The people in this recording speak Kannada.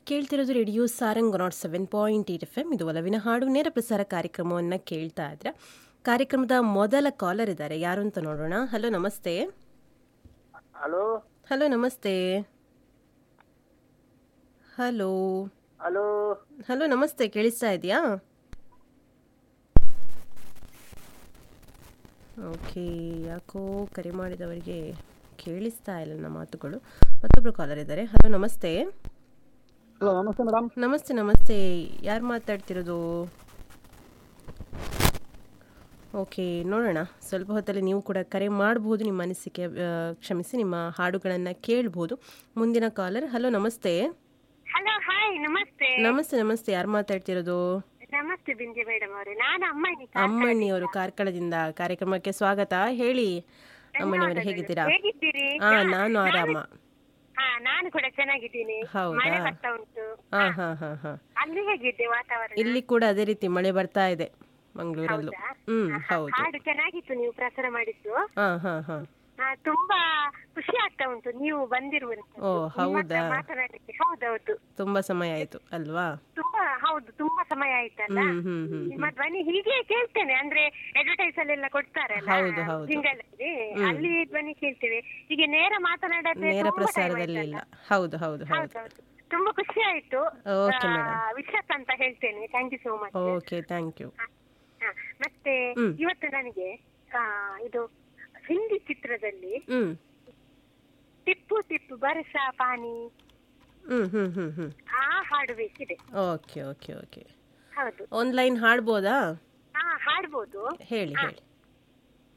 ಕೇಳ್ತಿರೋದು radio Sarang nought seven point eight F M ಇದು ಒಲವಿನ ಹಾಡು ನೇರ ಪ್ರಸಾರ ಕಾರ್ಯಕ್ರಮವನ್ನು ಕೇಳ್ತಾ ಇದ್ರೆ ಕಾರ್ಯಕ್ರಮದ ಮೊದಲ ಕಾಲರ್ ಇದ್ದಾರೆ ಯಾರು ಅಂತ ನೋಡೋಣ hello namaste hello hello namaste hello hello hello namaste ಕೇಳಿಸ್ತಾ ಇದೆಯಾ ಓಕೆ ಯಾಕೋ ಕರೆ ಮಾಡಿದವರಿಗೆ ಕೇಳಿಸ್ತಾ ಇಲ್ಲ ನನ್ನ ಮಾತುಗಳು ಮತ್ತೊಬ್ಬರು ಕಾಲರ್ ಇದ್ದಾರೆ ಹಲೋ ನಮಸ್ತೆ ಹಲೋ ನಮಸ್ತೆ ಮೇಡಮ್ ನಮಸ್ತೆ ನಮಸ್ತೆ ಯಾರು ಮಾತಾಡ್ತಿರೋದು ಓಕೆ ನೋಡೋಣ ಸ್ವಲ್ಪ ಹೊತ್ತಲ್ಲಿ ನೀವು ಕೂಡ ಕರೆ ಮಾಡಬಹುದು ನಿಮ್ಮ ಅನಿಸಿಕೆ ಆ, ಕ್ಷಮಿಸಿ ನಿಮ್ಮ ಹಾಡುಗಳನ್ನು ಕೇಳ್ಬೋದು ಮುಂದಿನ caller hello namaste hello hi namaste namaste ನಮಸ್ತೆ ಯಾರು ಮಾತಾಡ್ತಿರೋದು ನಮಸ್ತೆ ಬಿಂದಿ ಮೇಡಮ್ ಅವರೇ ನಾನು ಅಮ್ಮನಿ ಅಮ್ಮಣ್ಣಿಯವರು ಕಾರ್ಕಳದಿಂದ ಕಾರ್ಯಕ್ರಮಕ್ಕೆ ಸ್ವಾಗತ ಹೇಳಿ ಅಮ್ಮಣ್ಣಿಯವರು ಹೇಗಿದ್ದೀರಾ ಹೇಗಿದ್ದೀರಿ ಹಾ ನಾನು ಆರಾಮ ಹಾ ನಾನು ಕೂಡ ಚೆನ್ನಾಗಿದ್ದೀನಿ ಹೌದಾ? ಮಳೆ ಬರ್ತಾ ಉಂಟು ಹಾ ಹಾ ಹಾ ಹಾ ಅಲ್ಲಿ ಹೇಗಿದೆ ವಾತಾವರಣ ಇಲ್ಲಿ ಕೂಡ ಅದೇ ರೀತಿ ಮಳೆ ಬರ್ತಾ ಇದೆ ಮಂಗಳೂರಲ್ಲೂ ಹೌದಾ? ಹ್ಮ್ ಹಾ, ಹೌದು ಹಾಡು ಚೆನ್ನಾಗಿತ್ತು ನೀವು ಪ್ರಸಾರ ಮಾಡಿದ್ದು ಹಾ ಹಾ ಹಾ ಹಾ, ತುಂಬಾ ಖುಷಿ ಆಗ್ತಾ ಉಂಟು ನೀವು ಬಂದಿರುವಂತ ಓ ಹೌದಾ ಮಾತನಾಡ್ಲಿಕ್ಕೆ ಹೌದೌದು ತುಂಬಾ ಸಮಯ ಆಯ್ತು ಅಲ್ವಾ ತುಂಬಾ ಹೌದು ತುಂಬಾ ಸಮಯ ಆಯ್ತಲ್ಲ ಹ್ಮ್ ಹ್ಮ್ ಹ್ಮ್ ನಿಮ್ಮ ಧ್ವನಿ ಹೀಗೆ ಕೇಳ್ತೇನೆ ಅಂದ್ರೆ ಅಡ್ವರ್ಟೈಸ್ ಅಲ್ಲೆಲ್ಲ ಕೊಡ್ತಾರಲ್ಲ ಹೌದು, ಹೌದು. jingle ಅಲ್ಲಿ ಅಲ್ಲಿ ಧ್ವನಿ ಕೇಳ್ತೇವೆ ಹೀಗೆ ನೇರ ಮಾತನಾಡೋದ್ರೆ ನೇರ ತುಂಬಾ time ಪ್ರಸಾರದಲ್ಲಿ ಇಲ್ಲ ಆಯ್ತಲ್ಲ? ಹೌದು ಹೌದು ಹೌದು ಹೌದೌದು ತುಂಬಾ ಖುಷಿ ಆಯ್ತು Okay, ಆ, madam. ವಿಶ್ವಾಸ ಅಂತ ಹೇಳ್ತೇನೆ thank you so much okay thank you ಮತ್ತೆ ಹ್ಮ್. ಇವತ್ತು ನನಗೆ ಆ, ಇದು ಹಿಂದಿ ಚಿತ್ರದಲ್ಲಿ ಹ್ಮ್ ಟಿಪ್ಪು ಟಿಪ್ಪು ಬರಸ ಪಾನಿ ಹ್ಮ್ ಹ್ಮ್ ಹ್ಮ್ ಹ್ಮ್ ಆ ಹಾಡು ಬೇಕಿದೆ ಓಕೆ ಓಕೆ ಓಕೆ ಹೌದು ಆನ್ಲೈನ್ ಹಾಡ್ಬೋದಾ ಹಾ ಹಾಡ್ಬೋದು ಹೇಳಿ ಹೇಳಿ